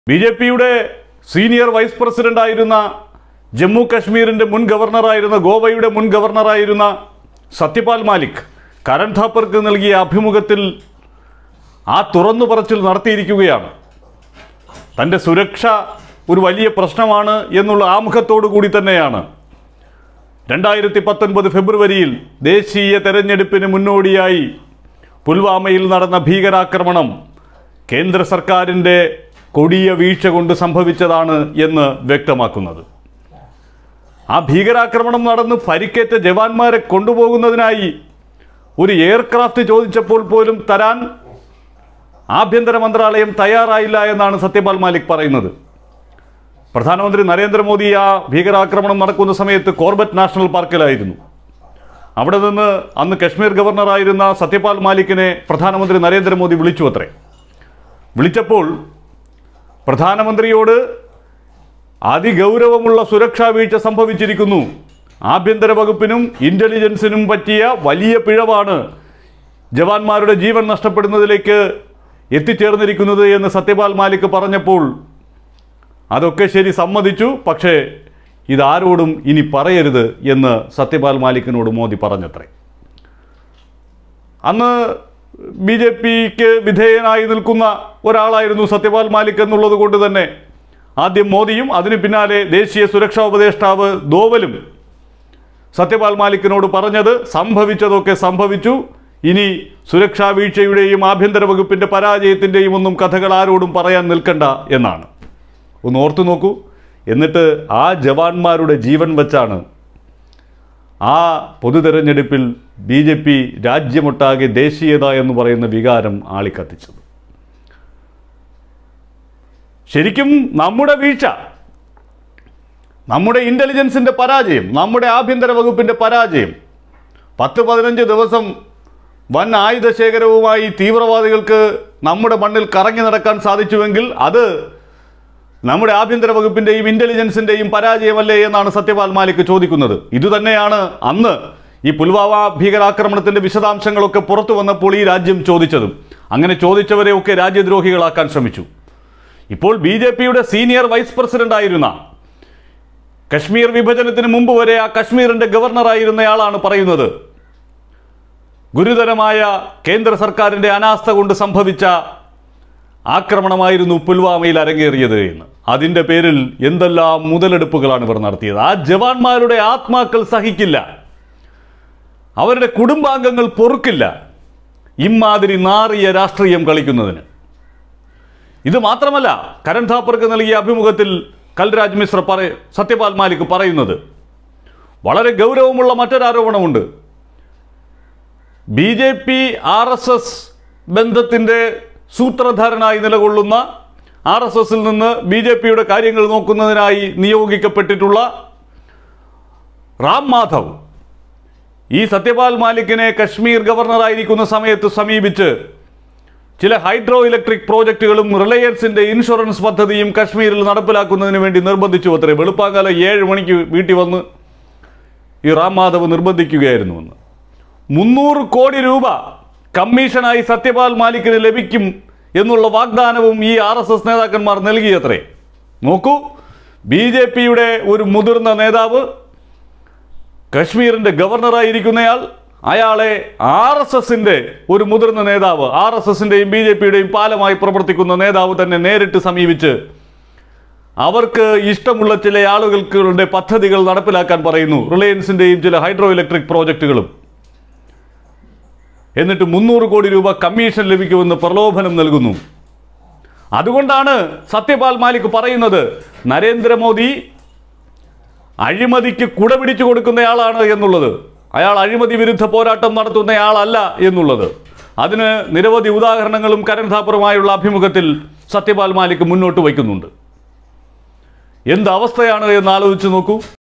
B J പിയുടെ senior vice പ്രസിഡന്റായിരുന്ന ജമ്മു കാശ്മീരിൻ്റെ മുൻ ഗവർണറായിരുന്ന ഗോവയുടെ മുൻ ഗവർണറായിരുന്ന സത്യപാൽ മാലിക് കരൺ ഥാപ്പർക്ക് നൽകിയ അഭിമുഖത്തിൽ ആ തുറന്നു പറച്ചിൽ നടത്തിയിരിക്കുകയാണ് തൻ്റെ സുരക്ഷ ഒരു വലിയ പ്രശ്നമാണ് എന്നുള്ള ആമുഖത്തോടു കൂടി തന്നെയാണ് രണ്ടായിരത്തി പത്തൊൻപത് ഫെബ്രുവരിയിൽ ദേശീയ തെരഞ്ഞെടുപ്പിന് മുന്നോടിയായി പുൽവാമയിൽ നടന്ന ഭീകരാക്രമണം കേന്ദ്ര സർക്കാരിൻ്റെ കൊടിയ വീഴ്ച കൊണ്ട് സംഭവിച്ചതാണ് എന്ന് വ്യക്തമാക്കുന്നത് ആ ഭീകരാക്രമണം നടന്ന് പരിക്കേറ്റ ജവാന്മാരെ കൊണ്ടുപോകുന്നതിനായി ഒരു എയർക്രാഫ്റ്റ് ചോദിച്ചപ്പോൾ പോലും തരാൻ ആഭ്യന്തര മന്ത്രാലയം തയ്യാറായില്ല എന്നാണ് സത്യപാൽ മാലിക് പറയുന്നത് പ്രധാനമന്ത്രി നരേന്ദ്രമോദി ആ ഭീകരാക്രമണം നടക്കുന്ന സമയത്ത് കോർബറ്റ് നാഷണൽ പാർക്കിലായിരുന്നു അവിടെ നിന്ന് അന്ന് കശ്മീർ ഗവർണറായിരുന്ന സത്യപാൽ മാലിക്കിനെ പ്രധാനമന്ത്രി നരേന്ദ്രമോദി വിളിച്ചു അത്രേ വിളിച്ചപ്പോൾ പ്രധാനമന്ത്രിയോട് അതിഗൗരവമുള്ള സുരക്ഷാ വീഴ്ച സംഭവിച്ചിരിക്കുന്നു ആഭ്യന്തര വകുപ്പിനും ഇൻ്റലിജൻസിനും പറ്റിയ വലിയ പിഴവാണ് ജവാന്മാരുടെ ജീവൻ നഷ്ടപ്പെടുന്നതിലേക്ക് എത്തിച്ചേർന്നിരിക്കുന്നത് എന്ന് സത്യപാൽ മാലിക് പറഞ്ഞപ്പോൾ അതൊക്കെ ശരി സമ്മതിച്ചു പക്ഷേ ഇതാരോടും ഇനി പറയരുത് എന്ന് സത്യപാൽ മാലിക്കിനോട് മോദി പറഞ്ഞത്രേ അന്ന് ബി ജെ പിക്ക് വിധേയനായി നിൽക്കുന്ന ഒരാളായിരുന്നു സത്യപാൽ മാലിക് എന്നുള്ളത് കൊണ്ട് തന്നെ ആദ്യം മോദിയും അതിന് പിന്നാലെ ദേശീയ സുരക്ഷാ ഉപദേഷ്ടാവ് ദോവലും സത്യപാൽ മാലിക്കിനോട് പറഞ്ഞത് സംഭവിച്ചതൊക്കെ സംഭവിച്ചു ഇനി സുരക്ഷാ വീഴ്ചയുടെയും ആഭ്യന്തര വകുപ്പിൻ്റെ പരാജയത്തിൻ്റെയും ഒന്നും കഥകൾ ആരോടും പറയാൻ നിൽക്കണ്ട എന്നാണ് ഒന്ന് ഓർത്തു നോക്കൂ എന്നിട്ട് ആ ജവാന്മാരുടെ ജീവൻ വച്ചാണ് ആ പൊതു തെരഞ്ഞെടുപ്പിൽ ബി ജെ പി രാജ്യമൊട്ടാകെ ദേശീയത എന്ന് പറയുന്ന വികാരം ആളിക്കത്തിച്ചത് ശരിക്കും നമ്മുടെ വീഴ്ച നമ്മുടെ ഇൻ്റലിജൻസിൻ്റെ പരാജയം നമ്മുടെ ആഭ്യന്തര വകുപ്പിൻ്റെ പരാജയം പത്ത് പതിനഞ്ച് ദിവസം വൻ ആയുധശേഖരവുമായി തീവ്രവാദികൾക്ക് നമ്മുടെ മണ്ണിൽ കറങ്ങി നടക്കാൻ സാധിച്ചുവെങ്കിൽ അത് നമ്മുടെ ആഭ്യന്തര വകുപ്പിൻ്റെയും ഇൻ്റലിജൻസിൻ്റെയും പരാജയമല്ലേ എന്നാണ് സത്യപാൽ മാലിക് ചോദിക്കുന്നത് ഇതുതന്നെയാണ് അന്ന് ഈ പുൽവാമ ഭീകരാക്രമണത്തിൻ്റെ വിശദാംശങ്ങളൊക്കെ പുറത്തു വന്നപ്പോൾ ഈ രാജ്യം ചോദിച്ചതും അങ്ങനെ ചോദിച്ചവരെയൊക്കെ രാജ്യദ്രോഹികളാക്കാൻ ശ്രമിച്ചു ഇപ്പോൾ ബി ജെ പിയുടെ സീനിയർ വൈസ് പ്രസിഡന്റ് ആയിരുന്ന കശ്മീർ വിഭജനത്തിന് മുമ്പ് വരെ ആ കശ്മീരിൻ്റെ ഗവർണറായിരുന്നയാളാണ് പറയുന്നത് ഗുരുതരമായ കേന്ദ്ര സർക്കാരിൻ്റെ അനാസ്ഥ കൊണ്ട് സംഭവിച്ച ആക്രമണമായിരുന്നു പുൽവാമയിൽ അരങ്ങേറിയത് എന്ന് അതിൻ്റെ പേരിൽ എന്തെല്ലാം മുതലെടുപ്പുകളാണ് ഇവർ നടത്തിയത് ആ ജവാന്മാരുടെ ആത്മാക്കൾ സഹിക്കില്ല അവരുടെ കുടുംബാംഗങ്ങൾ പൊറുക്കില്ല ഇമാതിരി നാറിയ രാഷ്ട്രീയം കളിക്കുന്നതിന് ഇത് മാത്രമല്ല കരൺ ഥാപ്പർക്ക് നൽകിയ അഭിമുഖത്തിൽ കൽരാജ് മിശ്ര പറ സത്യപാൽ മാലിക് പറയുന്നത് വളരെ ഗൗരവമുള്ള മറ്റൊരാരോപണമുണ്ട് B J P R S S ബന്ധത്തിൻ്റെ സൂത്രധാരനായി നിലകൊള്ളുന്ന ആർ എസ് എസിൽ നിന്ന് ബി ജെ പിയുടെ കാര്യങ്ങൾ നോക്കുന്നതിനായി നിയോഗിക്കപ്പെട്ടിട്ടുള്ള റാം മാധവ് ഈ സത്യപാൽ മാലിക്കിനെ കശ്മീർ ഗവർണറായിരിക്കുന്ന സമയത്ത് സമീപിച്ച് ചില ഹൈഡ്രോ ഇലക്ട്രിക് പ്രോജക്റ്റുകളും റിലയൻസിന്റെ ഇൻഷുറൻസ് പദ്ധതിയും കശ്മീരിൽ നടപ്പിലാക്കുന്നതിന് വേണ്ടി നിർബന്ധിച്ചു അത്രേ വെളുപ്പാങ്കാലം ഏഴ് മണിക്ക് വീട്ടിൽ വന്ന് ഈ റാം മാധവ് നിർബന്ധിക്കുകയായിരുന്നുവെന്ന് മുന്നൂറ് കോടി രൂപ കമ്മീഷനായി സത്യപാൽ മാലിക്കിന് ലഭിക്കും എന്നുള്ള വാഗ്ദാനവും ഈ ആർ എസ് എസ് നേതാക്കന്മാർ നൽകിയത്രേ നോക്കൂ ബി ജെ പിയുടെ ഒരു മുതിർന്ന നേതാവ് കശ്മീരിൻ്റെ ഗവർണറായിരിക്കുന്നയാൾ അയാളെ ആർ എസ് എസിൻ്റെ ഒരു മുതിർന്ന നേതാവ് ആർ എസ് എസിൻ്റെയും ബി ജെ പിയുടെയും പാലമായി പ്രവർത്തിക്കുന്ന നേതാവ് തന്നെ നേരിട്ട് സമീപിച്ച് അവർക്ക് ഇഷ്ടമുള്ള ചില ആളുകൾക്കുടെ പദ്ധതികൾ നടപ്പിലാക്കാൻ പറയുന്നു റിലയൻസിൻ്റെയും ചില ഹൈഡ്രോ ഇലക്ട്രിക് പ്രോജക്റ്റുകളും എന്നിട്ട് മുന്നൂറ് കോടി രൂപ കമ്മീഷൻ ലഭിക്കുമെന്ന് പ്രലോഭനം നൽകുന്നു അതുകൊണ്ടാണ് സത്യപാൽ മാലിക് പറയുന്നത് നരേന്ദ്രമോദി അഴിമതിക്ക് കുട പിടിച്ചു കൊടുക്കുന്നയാളാണ് എന്നുള്ളത് അയാൾ അഴിമതി വിരുദ്ധ പോരാട്ടം നടത്തുന്നയാളല്ല എന്നുള്ളത് അതിന് നിരവധി ഉദാഹരണങ്ങളും കരൺ ഥാപ്പറുമായുള്ള അഭിമുഖത്തിൽ സത്യപാൽ മാലിക് മുന്നോട്ട് വയ്ക്കുന്നുണ്ട് എന്ത് അവസ്ഥയാണ് എന്ന് ആലോചിച്ച് നോക്കൂ